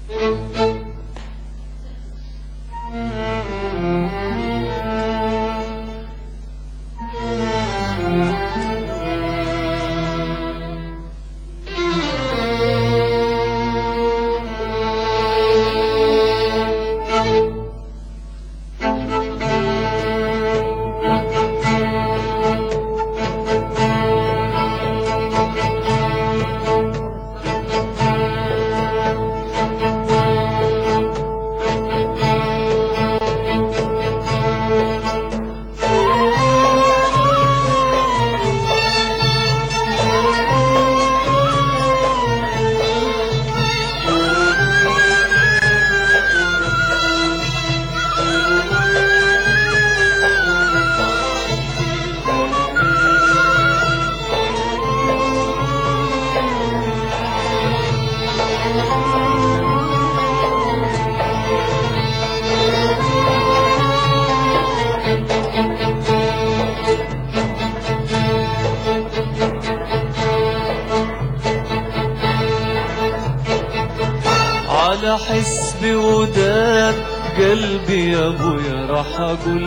على حسب وداد قلبي يا ابويا راح اقول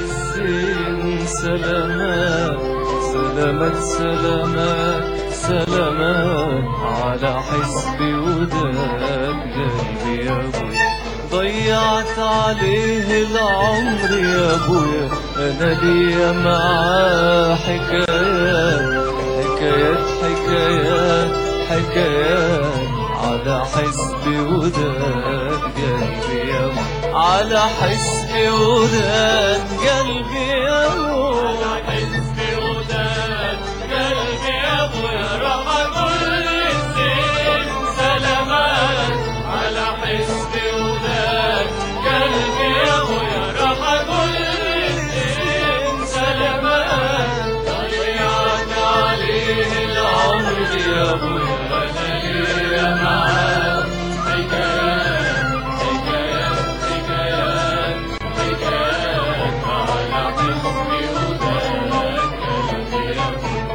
للزين سلامات سلامات سلامات سلامات على حسب وداد قلبي يا ابويا ضيعت عليه العمر يا ابويا انا ليا معاه حكايات حكايات حكايات حكايات على حسب وداد قلبي يا ابو على حسب وداد قلبي يا ابو على حسب وداد قلبي يا ابو يا راح اقول للزين سلامات على حسب وداد قلبي يا ابو يا راح اقول للزين سلامات ضيعت عليه العمر يا ابو انا ليا معاه حكايات حكايات حكايات حكايات على حسبي وداد قلبي يا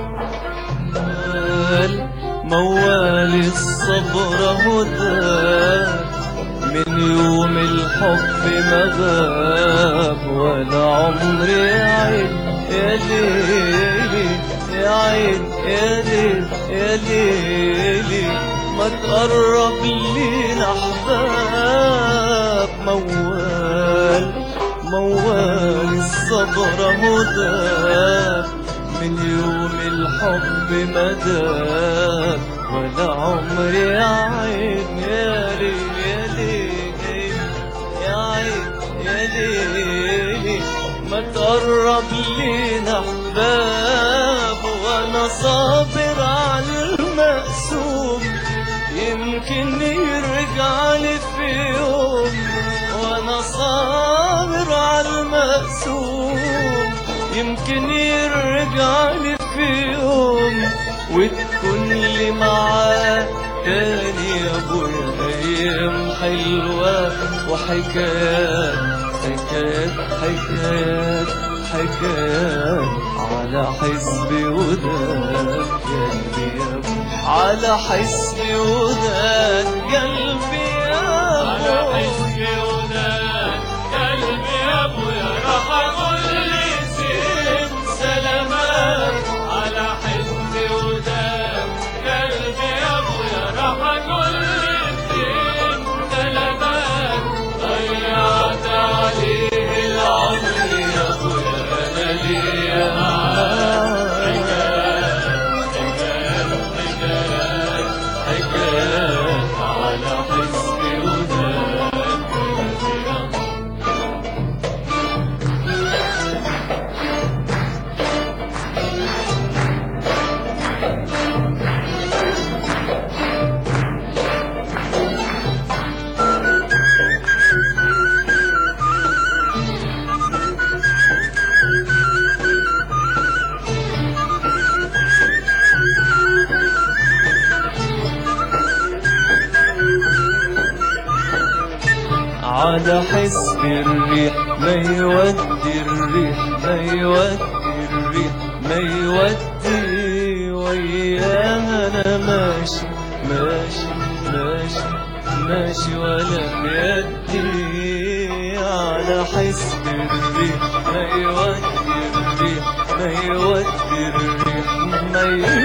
موال موال الصبر هدى من يوم الحب ما غاب ولا عمري عيد يا ليلي يا عيد يا ليل يا ليلي ما تقرب لينا احباب موال موال الصبر هدى من يوم الحب ما دام ولا عمري يا عين يا ليل يا ليل يا عين يا ليلي ما تقرب لينا احباب وانا صابر على المقسوم يمكن يرجع لي في يوم وانا صابر على المقسوم يمكن يرجع لي في يوم وتكون لي معاه تاني يا ابويا ايام حلوه وحكايات حكايات حكايات حكايات على حسبي وداد قلبي يا ابو على حسبي وداد قلبي يا ابو على حسبي وداد قلبي يا ابو يا راح اقول لي سيب سلامات على حسبي وداد قلبي يا ابو يا راح اقول لي سيب سلامات ضيعت عليه العمر يا ابو انا ليا معاه حكايات حكايات حكايات على حسبي وداد قلبي يا ابو على حسب الريح ما يودي الريح ما يودي الريح ما يودي وياها انا ماشي ماشي ماشي ماشي ولا في يدي على حسب الريح ما يودي الريح ما يودي الريح ما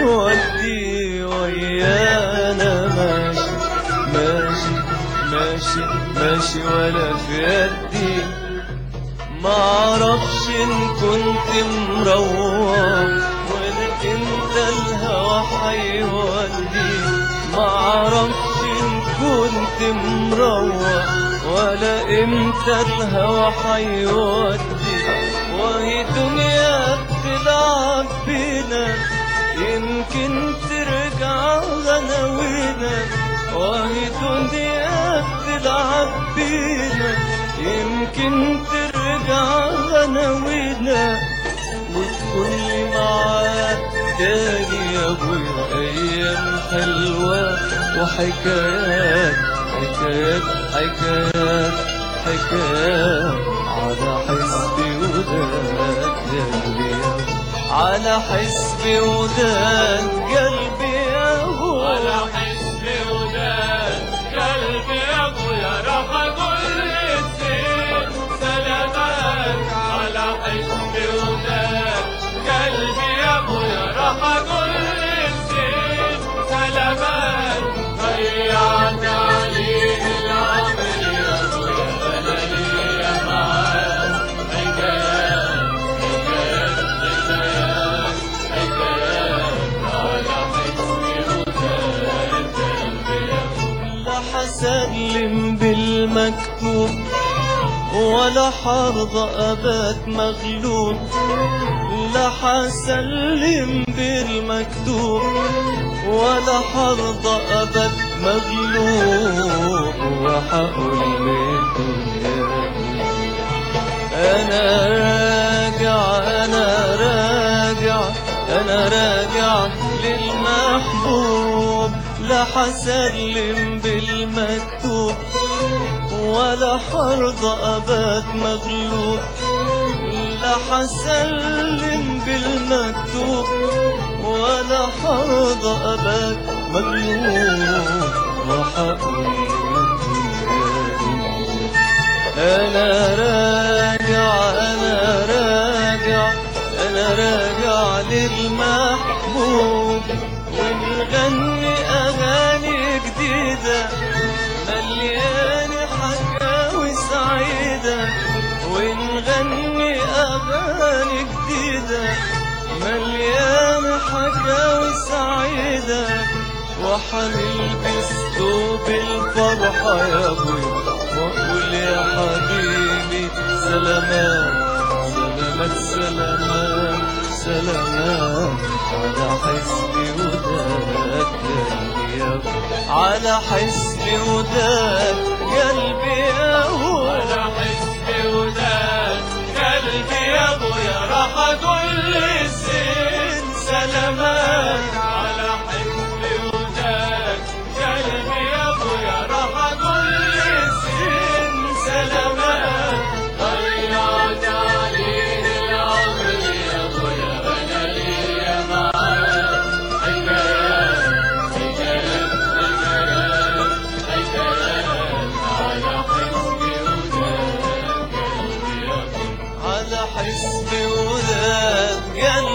يودي ويانا ماشي ماشي ماشي ماشي ولا في يدي ما اعرفش ان كنت مروح ولا انت الهوى حيودي ما اعرفش ان كنت مروح ولا امتى الهوى حيودي وهي دنيا بتلعب بينا يمكن ترجع غناوينا وهي دنيا بتلعب بينا يمكن ترجع غناوينا وتكون معاك تاني يا ابويا ايام حلوة وحكايات حكايات حكايات حكايات على حسبي وداد قلبي يا أبويا. على حسبي وداد قلبي يا ابويا على حسبي وداد قلبي يا ابويا راح اقول للزين سلامات على حسبي وداد قلبي يا ابويا راح اقول للزين سلامات ضيعت عليه العمر يا ابويا انا ليا معاه حكايات حكايات حكايات حكايات على حسبي وداد قلبي يا ابويا لا حسلم بالمكتوب ولا حرضى أبات مغلوب لا حسلم بالمكتوب ولا حرضى أبات مغلوب وحقول للدنيا أنا راجع أنا راجع أنا راجع للمحبوب لا حسلم بالمكتوب ولا حرضى أبات مغلوب لا حسلم بالمكتوب ولا حرضى أبات مغلوب وحقول للدنيا أنا راجع أنا راجع أنا راجع للمحبوب ونغني أغاني جديدة مليانة حكاوي سعيدة ونغني أغاني جديدة مليانة حكاوي سعيدة وحنلبس ثوب الفرحة يا ابويا واقول يا حبيبي سلامات سلامات سلامات سلامات على حسبي وداد قلبي يا ابويا على حسبي وداد قلبي يا ابويا على حسبي وداد قلبي يا ابويا راح اقول للزين سلامات على حسبي وداد قلبي يا ابويا راح اقول للزين سلامات ضيعت عليه العمر يا ابويا انا ليا معاه حكايات حكايات حكايات حكايات على حسبي وداد قلبي يا ابويا على حسبي وذات قلبي